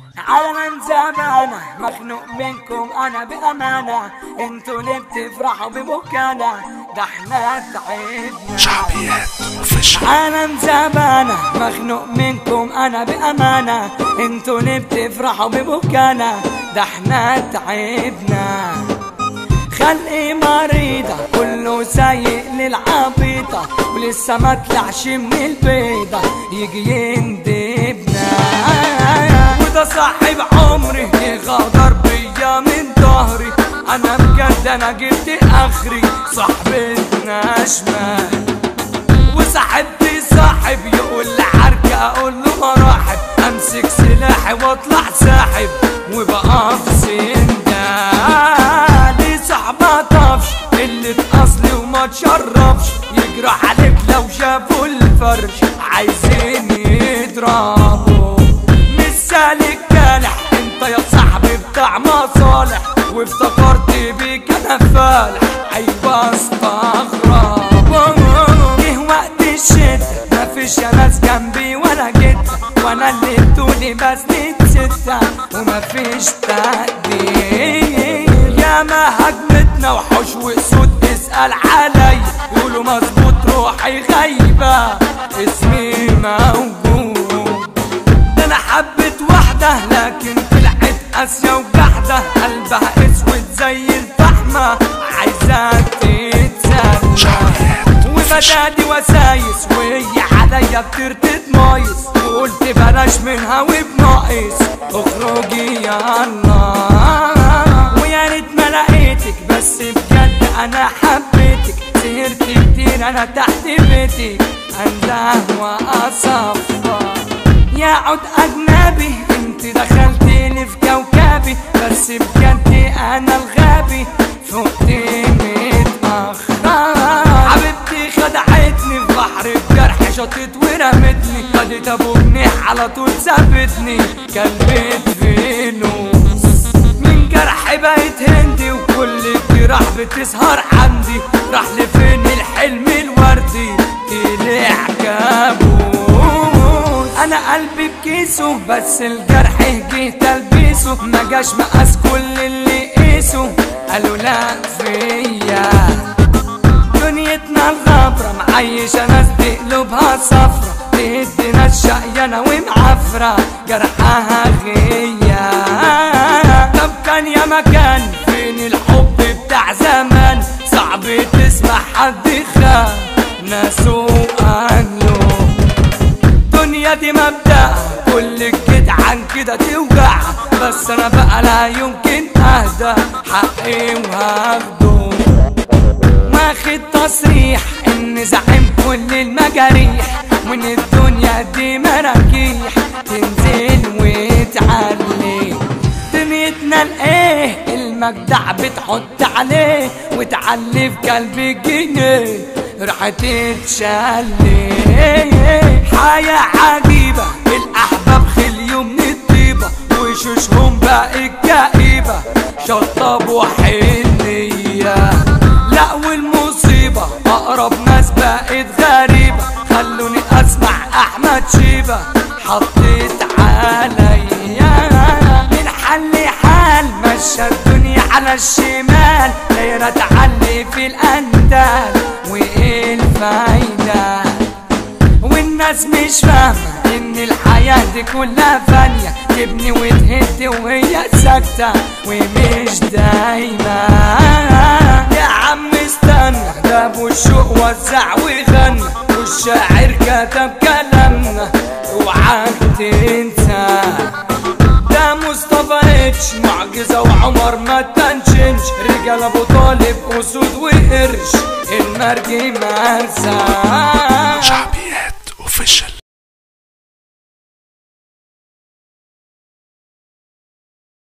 على من زمانة مخنوق منكم انا بامانة انتوا اللي بتفرحوا ببكانا ده احنا تعبنا شعبيات اوفيشال عالم زمانة مخنوق منكم انا بامانة انتوا اللي بتفرحوا ببكانا ده احنا تعبنا خلقي مريضة كله سايق للعبيطة ولسه ما طلعش من البيضة يجي يندبنا وده صاحب عمري غدر بيا من ظهري انا بجد انا جبت اخري صاحبتنا شمال وصاحبتي صاحب يقول لي حركة اقول له مراحب امسك سلاحي واطلع ساحب وبقى في سندان دي صاحبة طفش اللي اصلي وما تشرفش يجرح عليك لو شافوا الفرش عايزين يضربوا مش سالك كالح انت يا صاحبي بتاع مصالح وافتكرت بيك انا فالح ايوه استغرب جه وقت الشتا مفيش يا ناس جنبي ولا جيت وانا اللي بتقولي بس ستة ومفيش تقدير يا ما هجمتنا وحوش واسود اسأل علي يقولوا مظبوط روحي غايبة اسمي موجود ده انا حبيت واحدة لكن طلعت قاسية وجحدة قلبها اسود زي الفحمة عايزة تتسلى وبدادي وسايس وهي عليا بترتد مايس وقلت بلاش منها وبناقص اخرجي يلا ويا ريت ما لقيتك بس بجد انا حبيتك سهرت كتير انا تحت بيتك انده واصفى يا عود اجنبي انت دخلتني في كوكبي بس بجد انا الغبي فقت متاخر حبيبتي خدعتني في بحر الجرح شطت ورمتني خدت ابو جنيح على طول سابتني كلبت فلوس من جرح بقيت هندي وكل الجراح بتسهر عندي راح لفين الحلم الوردي طلع كابوس انا قلبي بكيسه بس الجرح جه تلبيسه ما جاش مقاس كل اللي قيسه قالوا لا فيا دنيتنا الغبرة معيشة ناس دي قلوبها صفرة تدي ناس شقيانة ومعفرة جرحها غيا طب كان يا مكان فين الحب بتاع زمان صعب تسمع حد خان ناسه أهله الدنيا دي مبدأ كل جدعان كده توجع بس انا بقى لا يمكن اهدى حقي وهاخده واخد تصريح ان زعيم كل المجاريح وان الدنيا دي مراجيح تنزل وتعلي دنيتنا الايه المجدع بتحط عليه وتعلي في قلبي جنيه راح تتشلي حياة عجيبة الأحباب خليوا من الطيبة وشوشهم بقت كئيبة شطبوا حنية لا والمصيبة أقرب ناس بقت غريبة خلوني أسمع أحمد شيبة حطيت عليا من حل حال مشى الدنيا على الشمال دايرة تعلي في الأندال وإيه الفايدة والناس مش فاهمة ان الحياة دي كلها فانية تبني وتهد وهي ساكتة ومش دايما يا عم استنى ده ابو الشوق وزع وغنى والشاعر كتب كلامنا اوعاك تنسى ده مصطفى اتش معجزة وعمر ما تنشنش رجال ابو طالب اسود وقرش المرجي مرسى